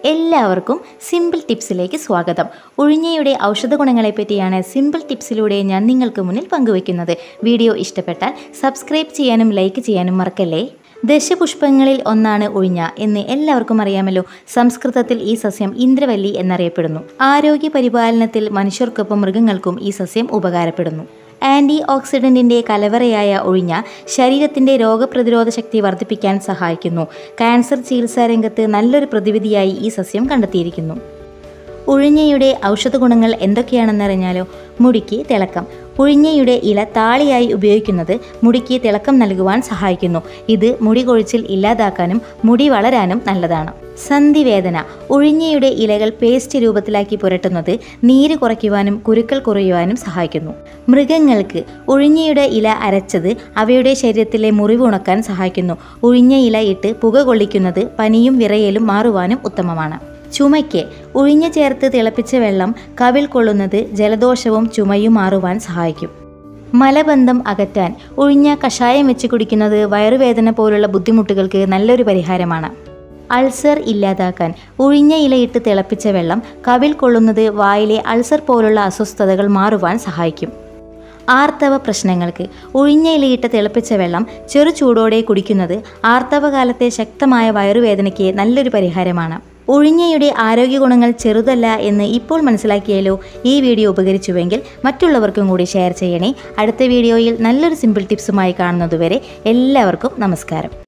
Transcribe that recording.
എല്ലാവർക്കും സിമ്പിൾ ടിപ്സിലേക്ക് സ്വാഗതം ഉഴിഞ്ഞയുടെ ഔഷധ ഗുണങ്ങളെ പറ്റിയാണ് സിമ്പിൾ ടിപ്സിലൂടെ ഞാൻ നിങ്ങൾക്ക് മുന്നിൽ പങ്കുവയ്ക്കുന്നത് വീഡിയോ ഇഷ്ടപ്പെട്ടാൽ സബ്സ്ക്രൈബ് ചെയ്യാനും ലൈക്ക് ചെയ്യാനും മറക്കല്ലേ ദശപുഷ്പങ്ങളിൽ ഒന്നാണ് ഉഴിഞ്ഞ എന്ന് എല്ലാവർക്കും അറിയാമല്ലോ സംസ്കൃതത്തിൽ ഈ സസ്യം ഇന്ദ്രവല്ലി എന്നറിയപ്പെടുന്നു ആരോഗ്യ പരിപാലനത്തിൽ മനുഷ്യർക്കൊപ്പം മൃഗങ്ങൾക്കും ഈ സസ്യം ഉപകാരപ്പെടുന്നു ആൻറ്റി ഓക്സിഡൻറ്റിൻ്റെ കലവറയായ ഒഴിഞ്ഞ ശരീരത്തിൻ്റെ രോഗപ്രതിരോധ ശക്തി വർദ്ധിപ്പിക്കാൻ സഹായിക്കുന്നു ക്യാൻസർ ചികിത്സാ രംഗത്ത് നല്ലൊരു പ്രതിവിധിയായി ഈ സസ്യം കണ്ടെത്തിയിരിക്കുന്നു ഉഴിഞ്ഞയുടെ ഔഷധ ഗുണങ്ങൾ എന്തൊക്കെയാണെന്നറിഞ്ഞാലോ മുടിക്ക് തിളക്കം ഉഴിഞ്ഞയുടെ ഇല താളിയായി ഉപയോഗിക്കുന്നത് മുടിക്ക് തിളക്കം നൽകുവാൻ സഹായിക്കുന്നു ഇത് മുടി കൊഴിച്ചിൽ ഇല്ലാതാക്കാനും മുടി വളരാനും നല്ലതാണ് സന്ധിവേദന ഉഴിഞ്ഞയുടെ ഇലകൾ പേസ്റ്റ് രൂപത്തിലാക്കി പുരട്ടുന്നത് നീര് കുറയ്ക്കുവാനും കുരുക്കൾ കുറയുവാനും സഹായിക്കുന്നു മൃഗങ്ങൾക്ക് ഉഴിഞ്ഞയുടെ ഇല അരച്ചത് അവയുടെ ശരീരത്തിലെ മുറിവ് ഉണക്കാൻ സഹായിക്കുന്നു ഉഴിഞ്ഞ ഇല ഇട്ട് പുക കൊള്ളിക്കുന്നത് പനിയും വിറയലും മാറുവാനും ഉത്തമമാണ് ചുമയ്ക്ക് ഉഴിഞ്ഞ ചേർത്ത് തിളപ്പിച്ച വെള്ളം കവിൾ കൊള്ളുന്നത് ജലദോഷവും ചുമയും മാറുവാൻ സഹായിക്കും മലബന്ധം അകറ്റാൻ ഉഴിഞ്ഞ കഷായം വെച്ച് കുടിക്കുന്നത് വയറുവേദന പോലുള്ള ബുദ്ധിമുട്ടുകൾക്ക് നല്ലൊരു പരിഹാരമാണ് അൾസർ ഇല്ലാതാക്കാൻ ഉഴിഞ്ഞ ഇലയിട്ട് തിളപ്പിച്ച വെള്ളം കവിൾ കൊള്ളുന്നത് വായിലെ അൾസർ പോലുള്ള അസ്വസ്ഥതകൾ മാറുവാൻ സഹായിക്കും ആർത്തവ പ്രശ്നങ്ങൾക്ക് ഉഴിഞ്ഞ ഇലയിട്ട് തിളപ്പിച്ച വെള്ളം ചെറു ചൂടോടെ കുടിക്കുന്നത് ആർത്തവകാലത്തെ ശക്തമായ വയറുവേദനയ്ക്ക് നല്ലൊരു പരിഹാരമാണ് ഉഴിഞ്ഞയുടെ ആരോഗ്യ ഗുണങ്ങൾ ചെറുതല്ല എന്ന് ഇപ്പോൾ മനസ്സിലാക്കിയാലോ ഈ വീഡിയോ ഉപകരിച്ചുവെങ്കിൽ മറ്റുള്ളവർക്കും കൂടി ഷെയർ ചെയ്യണേ അടുത്ത വീഡിയോയിൽ നല്ലൊരു സിമ്പിൾ ടിപ്സുമായി കാണുന്നതുവരെ എല്ലാവർക്കും നമസ്കാരം